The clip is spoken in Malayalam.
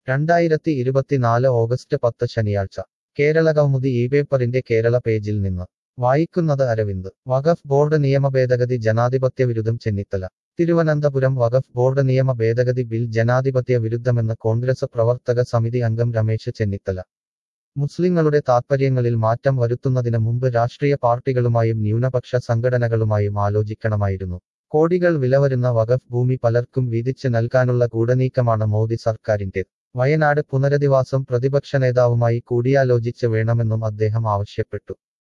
രണ്ടായിരത്തി ഇരുപത്തിനാല് ഓഗസ്റ്റ് പത്ത് ശനിയാഴ്ച കേരള കൗമുദി ഈ പേപ്പറിന്റെ കേരള പേജിൽ നിന്ന് വായിക്കുന്നത് അരവിന്ദ് വഖഫ് ബോർഡ് നിയമ ഭേദഗതി ജനാധിപത്യ വിരുദ്ധം ചെന്നിത്തല തിരുവനന്തപുരം വഖഫ് ബോർഡ് നിയമ ഭേദഗതി ബിൽ ജനാധിപത്യ വിരുദ്ധമെന്ന് കോൺഗ്രസ് പ്രവർത്തക സമിതി അംഗം രമേശ് ചെന്നിത്തല മുസ്ലിങ്ങളുടെ താത്പര്യങ്ങളിൽ മാറ്റം വരുത്തുന്നതിന് മുമ്പ് രാഷ്ട്രീയ പാർട്ടികളുമായും ന്യൂനപക്ഷ സംഘടനകളുമായും ആലോചിക്കണമായിരുന്നു കോടികൾ വിലവരുന്ന വഖഫ് ഭൂമി പലർക്കും വീതിച്ച് നൽകാനുള്ള ഗൂഢനീക്കമാണ് മോദി സർക്കാരിന്റേത് വയനാട് പുനരധിവാസം പ്രതിപക്ഷ നേതാവുമായി കൂടിയാലോചിച്ച് വേണമെന്നും അദ്ദേഹം ആവശ്യപ്പെട്ടു